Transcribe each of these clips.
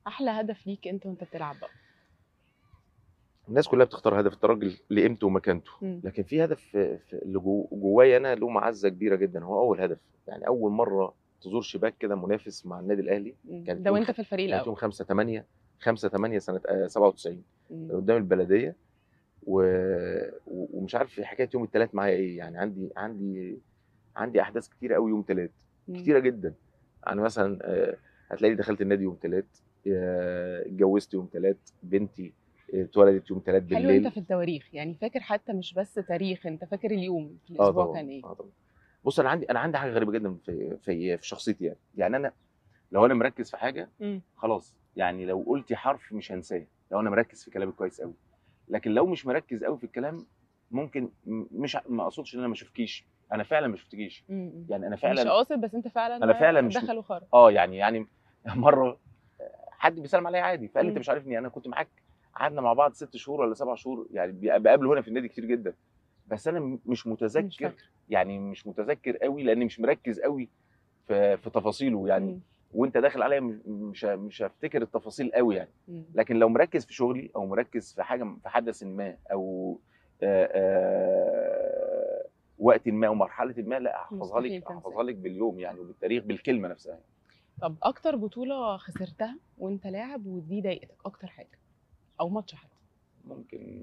احلى هدف ليك انت وانت بتلعب بقى الناس كلها بتختار هدف الترجي لقيمته ومكانته مم. لكن في هدف في- في- اللي جو- جوايا انا له معزه كبيره جدا هو اول هدف يعني اول مره تزور شباك كده منافس مع النادي الاهلي مم. كانت ده يوم وانت خ- في الفريق كانت الاول يوم 5 8 5 8 سنه آه، 97 مم. كان قدام البلديه و... و- ومش عارف حكايه يوم الثلاث معايا ايه يعني عندي عندي عندي احداث كتيره قوي يوم ثلاث مم. كتيره جدا يعني مثلا آه، هتلاقيني دخلت النادي يوم ثلاث اتجوزت يوم ثلاث بنتي آه، اتولدت يوم ثلاث حلو بالليل انت في التواريخ يعني فاكر حتى مش بس تاريخ انت فاكر اليوم في اه الاسبوع طبعا كان ايه اه طبعا بص انا عندي انا عندي حاجه غريبه جدا في في في شخصيتي يعني يعني انا لو انا مركز في حاجه مم. خلاص يعني لو قلتي حرف مش هنساه لو انا مركز في كلامي كويس قوي لكن لو مش مركز قوي في الكلام ممكن م- مش ع- ما اقصدش ان انا ما اشوفكيش انا فعلا ما شفتكيش مم. يعني انا مش فعلا قاصد بس انت فعلا أنا فعلا مش- دخل وخرج اه يعني يعني مره حد بيسلم عليا عادي فقال لي انت مم. مش عارفني انا كنت معاك قعدنا مع بعض ست شهور ولا سبع شهور يعني بي- بقابله هنا في النادي كتير جدا بس انا م- مش مش متذكر فاكر. يعني مش متذكر قوي لاني مش مركز قوي في في تفاصيله يعني مم. وانت داخل عليا مش- مش ه- مش هفتكر التفاصيل قوي يعني مم. لكن لو مركز في شغلي او مركز في حاجه في حدث ما او آه، آه، وقت ما ومرحله ما لا احفظها مستحيل لك تنساها. احفظها لك باليوم يعني وبالتاريخ بالكلمه نفسها طب اكتر بطولة خسرتها وانت لاعب ودي ضايقتك اكتر حاجة او ماتش حتى ممكن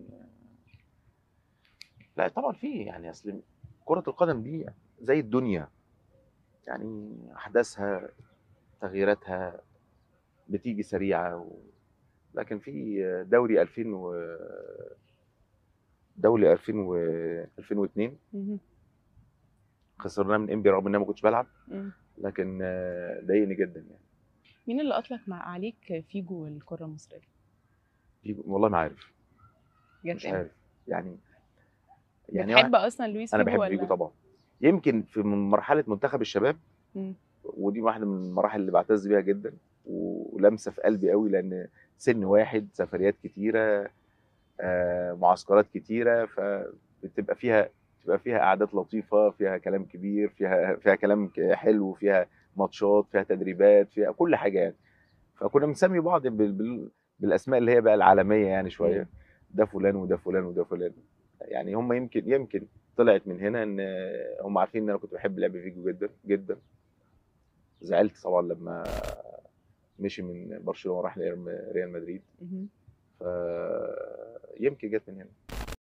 لا طبعا في يعني اصل كرة القدم دي زي الدنيا يعني احداثها تغييراتها بتيجي سريعة و... لكن في دوري 2000 و دوري 2000 و 2002 مهم. خسرناه من انبي رغم ان انا ما كنتش بلعب مم. لكن آه، ضايقني جدا يعني مين اللي اطلق مع عليك فيجو الكرة المصرية؟ في- والله ما عارف جت مش امتى؟ عارف يعني يعني بتحب اصلا لويس انا فيجو بحب ولا؟ فيجو طبعا يمكن في من مرحله منتخب الشباب مم. ودي واحده من المراحل اللي بعتز بيها جدا ولمسه في قلبي قوي لان سن واحد سفريات كتيره آه، معسكرات كتيره فبتبقى فيها بتبقى فيها قعدات لطيفه فيها كلام كبير فيها فيها كلام ك- حلو فيها ماتشات فيها تدريبات فيها كل حاجه يعني فكنا بنسمي بعض بال- بال- بالاسماء اللي هي بقى العالميه يعني شويه مم. ده فلان وده فلان وده فلان يعني هم يمكن يمكن طلعت من هنا ان هم عارفين ان انا كنت بحب لعب فيجو جدا جدا زعلت طبعا لما مشي من برشلونه وراح لريال مدريد مهم. ف يمكن جت من هنا